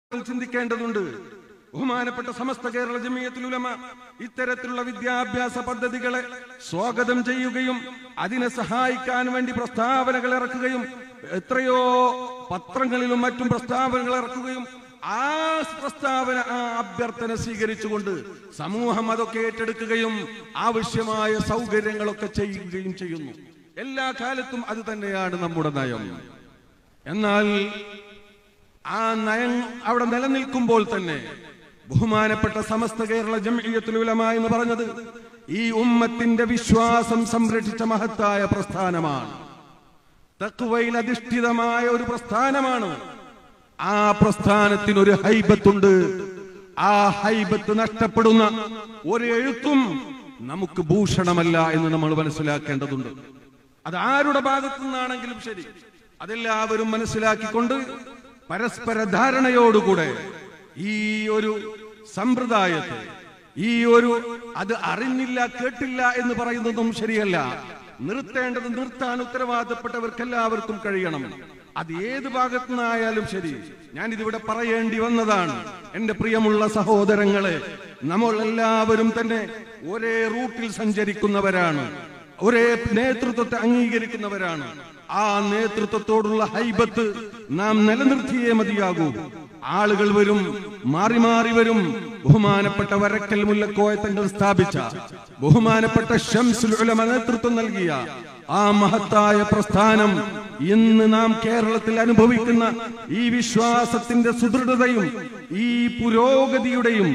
ചിന്തിക്കേണ്ടതുണ്ട് ബഹുമാനപ്പെട്ട സമസ്ത കേരള ജമിയത്തുൽ ഉലമ ഇത്തരത്തിലുള്ള വിദ്യാഭ്യാസ പദ്ധതികളെ സ്വാഗതം ചെയ്യുകയും അതിനെ സഹായിക്കാൻ വേണ്ടി പ്രസ്താവനകൾ ഇറക്കുകയും എത്രയോ പത്രങ്ങളിലും മറ്റും പ്രസ്താവനകൾ ഇറക്കുകയും ആ പ്രസ്താവന ആ അഭ്യർത്ഥന സ്വീകരിച്ചുകൊണ്ട് സമൂഹം അതൊക്കെ ഏറ്റെടുക്കുകയും ആവശ്യമായ സൗകര്യങ്ങളൊക്കെ ചെയ്യുകയും ചെയ്യുന്നു എല്ലാ കാലത്തും അത് തന്നെയാണ് നമ്മുടെ നയം എന്നാൽ ആ നയം അവിടെ നിലനിൽക്കുമ്പോൾ തന്നെ ബഹുമാനപ്പെട്ട സമസ്ത കേരള ജംഇയ്യത്തുൽ ഉലമ എന്ന് പറഞ്ഞത് ഈ ഉമ്മത്തിന്റെ വിശ്വാസം സംരക്ഷിച്ച മഹത്തായ പ്രസ്ഥാനമാണ് തക്വയിൽ അധിഷ്ഠിതമായ ഒരു പ്രസ്ഥാനമാണ് ആ പ്രസ്ഥാനത്തിന് ഒരു ഹൈബത്തുണ്ട് ആ ഹൈബത്ത് നഷ്ടപ്പെടുന്ന ഒരു എഴുത്തും നമുക്ക് ഭൂഷണമല്ല എന്ന് നമ്മൾ മനസ്സിലാക്കേണ്ടതുണ്ട് അത് ആരുടെ ഭാഗത്തു നിന്നാണെങ്കിലും ശരി അതെല്ലാവരും മനസ്സിലാക്കിക്കൊണ്ട് പരസ്പര ധാരണയോടുകൂടെ ഈ ഒരു സമ്പ്രദായത്തെ ഈ ഒരു അത് അറിഞ്ഞില്ല കേട്ടില്ല എന്ന് പറയുന്നതും ശരിയല്ല നിർത്തേണ്ടത് നിർത്താൻ ഉത്തരവാദപ്പെട്ടവർക്ക് എല്ലാവർക്കും കഴിയണം അത് ഏത് ഭാഗത്തു നിന്നായാലും ശരി ഞാൻ ഇതിവിടെ പറയേണ്ടി വന്നതാണ് എന്റെ പ്രിയമുള്ള സഹോദരങ്ങളെ നമ്മൾ എല്ലാവരും തന്നെ ഒരേ റൂട്ടിൽ സഞ്ചരിക്കുന്നവരാണ് ഒരേ നേതൃത്വത്തെ അംഗീകരിക്കുന്നവരാണ് ആ നേതൃത്വത്തോടുള്ള ഹൈബത്ത് നാം നിലനിർത്തിയേ മതിയാകൂ ആളുകൾ വരും മാറി മാറി വരും ബഹുമാനപ്പെട്ട വരക്കൽ മുല്ലക്കോയ തങ്ങൾ സ്ഥാപിച്ച ബഹുമാനപ്പെട്ട ഷംസുൽ ഉലമ നേതൃത്വം നൽകിയ ആ മഹത്തായ പ്രസ്ഥാനം ഇന്ന് നാം കേരളത്തിൽ അനുഭവിക്കുന്ന ഈ വിശ്വാസത്തിന്റെ സുദൃഢതയും ഈ പുരോഗതിയുടെയും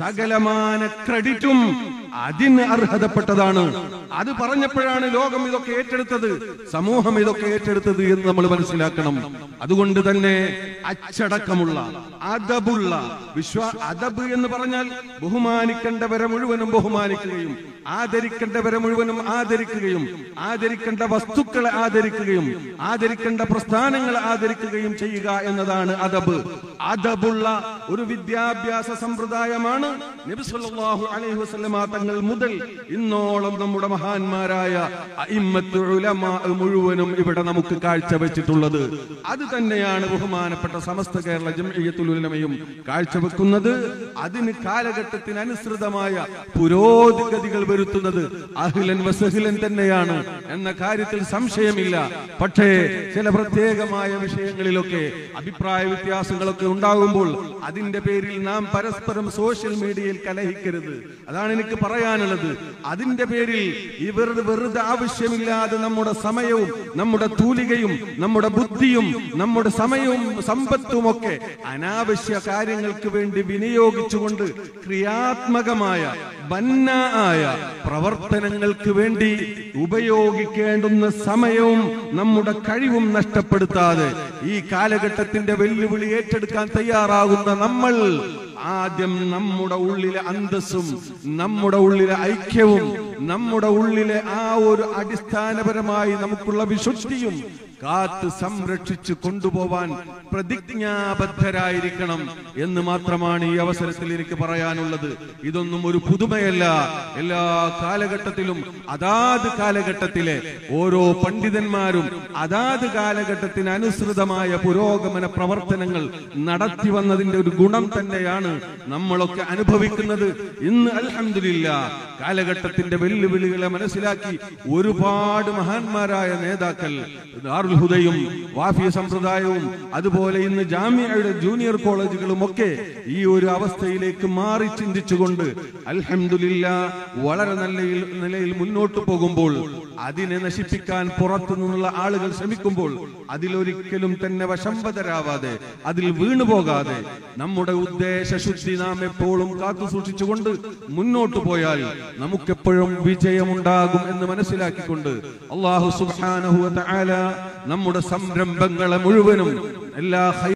സകലമാന ക്രെഡിറ്റും അതിന് അർഹതപ്പെട്ടതാണ് അത് പറഞ്ഞപ്പോഴാണ് ലോകം ഇതൊക്കെ ഏറ്റെടുത്തത് സമൂഹം ഇതൊക്കെ ഏറ്റെടുത്തത് എന്ന് നമ്മൾ മനസ്സിലാക്കണം അതുകൊണ്ട് തന്നെ അച്ചടക്കമുള്ള അതബുള്ള വിശ്വാ അതബ് എന്ന് പറഞ്ഞാൽ ബഹുമാനിക്കേണ്ടവരെ മുഴുവനും ബഹുമാനിക്കുകയും ആദരിക്കേണ്ടവരെ മുഴുവനും ആദരിക്കുകയും ആദരിക്കേണ്ട വസ്തുക്കളെ ആദരിക്കുകയും ആദരിക്കേണ്ട പ്രസ്ഥാനങ്ങളെ ആദരിക്കുകയും ചെയ്യുക എന്നതാണ് അതബ് അതബുള്ള ഒരു വിദ്യാഭ്യാസ സമ്പ്രദായമാണ് നബി സല്ലല്ലാഹു അലൈഹി വസല്ലമ തങ്ങൾ മുതൽ ഇന്നോളം നമ്മുടെ മഹാന്മാരായ അഇമ്മത്ത് ഉലമാ മുഴുവനും ഇവിടെ നമുക്ക് കാഴ്ചവെച്ചിട്ടുള്ളത് അത് തന്നെയാണ് ബഹുമാനപ്പെട്ട സമസ്ത കേരള ജംഇയ്യത്തുൽ ഉലമയും കാഴ്ചവെക്കുന്നത് അതിന് കാലഘട്ടത്തിന് അനുസൃതമായ പുരോഗതികൾ വരുത്തുന്നത് അഹ്ലൻ വസഹ്ലൻ തന്നെയാണ് എന്ന കാര്യത്തിൽ സംശയമില്ല പക്ഷേ ചില പ്രത്യേകമായ വിഷയങ്ങളിലൊക്കെ അഭിപ്രായ വ്യത്യാസങ്ങളൊക്കെ ഉണ്ടാകുമ്പോൾ അതിന്റെ പേരിൽ നാം പരസ്പരം സോഷ്യൽ മീഡിയയിൽ കലഹിക്കരുത് അതാണ് എനിക്ക് പറയാനുള്ളത് അതിന്റെ പേരിൽ ഇവർ വെറുതെ ആവശ്യമില്ലാതെ നമ്മുടെ സമയവും നമ്മുടെ തൂലികയും നമ്മുടെ ബുദ്ധിയും നമ്മുടെ സമയവും സമ്പത്തും ഒക്കെ അനാവശ്യ കാര്യങ്ങൾക്ക് വേണ്ടി വിനിയോഗിച്ചുകൊണ്ട് ക്രിയാത്മകമായ ബന്നായ പ്രവർത്തനങ്ങൾക്ക് വേണ്ടി ഉപയോഗിക്കേണ്ടുന്ന സമയവും നമ്മുടെ കഴിവും നഷ്ടപ്പെടുത്താതെ ഈ കാലഘട്ടത്തിന്റെ വെല്ലുവിളി ഏറ്റെടുക്കാൻ തയ്യാറാകുന്ന നമ്മൾ ആദ്യം നമ്മുടെ ഉള്ളിലെ അന്തസ്സും നമ്മുടെ ഉള്ളിലെ ഐക്യവും നമ്മുടെ ഉള്ളിലെ ആ ഒരു അടിസ്ഥാനപരമായി നമുക്കുള്ള വിശുദ്ധിയും കാത്ത് സംരക്ഷിച്ചു കൊണ്ടുപോവാൻ പ്രതിജ്ഞാബദ്ധരായിരിക്കണം എന്ന് മാത്രമാണ് ഈ അവസരത്തിൽ എനിക്ക് പറയാനുള്ളത് ഇതൊന്നും ഒരു പുതുമയല്ല എല്ലാ കാലഘട്ടത്തിലും അതാത് കാലഘട്ടത്തിലെ ഓരോ പണ്ഡിതന്മാരും അതാത് കാലഘട്ടത്തിന് അനുസൃതമായ പുരോഗമന പ്രവർത്തനങ്ങൾ നടത്തി വന്നതിന്റെ ഒരു ഗുണം തന്നെയാണ് നമ്മളൊക്കെ അനുഭവിക്കുന്നത് ഇന്ന് അൽഹംദുലില്ല കാലഘട്ടത്തിന്റെ വെല്ലുവിളികളെ മനസ്സിലാക്കി ഒരുപാട് മഹാന്മാരായ നേതാക്കൾ ദാറുൽ ഹുദയും വാഫിയ സമ്പ്രദായവും അതുപോലെ ഇന്ന് ജാമ്യയുടെ ജൂനിയർ കോളേജുകളും ഒക്കെ ഈ ഒരു അവസ്ഥയിലേക്ക് മാറി ചിന്തിച്ചുകൊണ്ട് അൽഹംദുലില്ല വളരെ നല്ല നിലയിൽ മുന്നോട്ട് പോകുമ്പോൾ അതിനെ നശിപ്പിക്കാൻ പുറത്തു നിന്നുള്ള ആളുകൾ ശ്രമിക്കുമ്പോൾ അതിലൊരിക്കലും തന്നെ വശംവതരാവാതെ അതിൽ വീണുപോകാതെ നമ്മുടെ ഉദ്ദേശ ശുദ്ധി നാം എപ്പോഴും കാത്തു സൂക്ഷിച്ചുകൊണ്ട് മുന്നോട്ട് പോയാൽ നമുക്കെപ്പോഴും വിജയമുണ്ടാകും എന്ന് മനസ്സിലാക്കിക്കൊണ്ട് അള്ളാഹു സുബ്ഹാനഹു വ തആല നമ്മുടെ സംരംഭങ്ങളെ മുഴുവനും എല്ലാ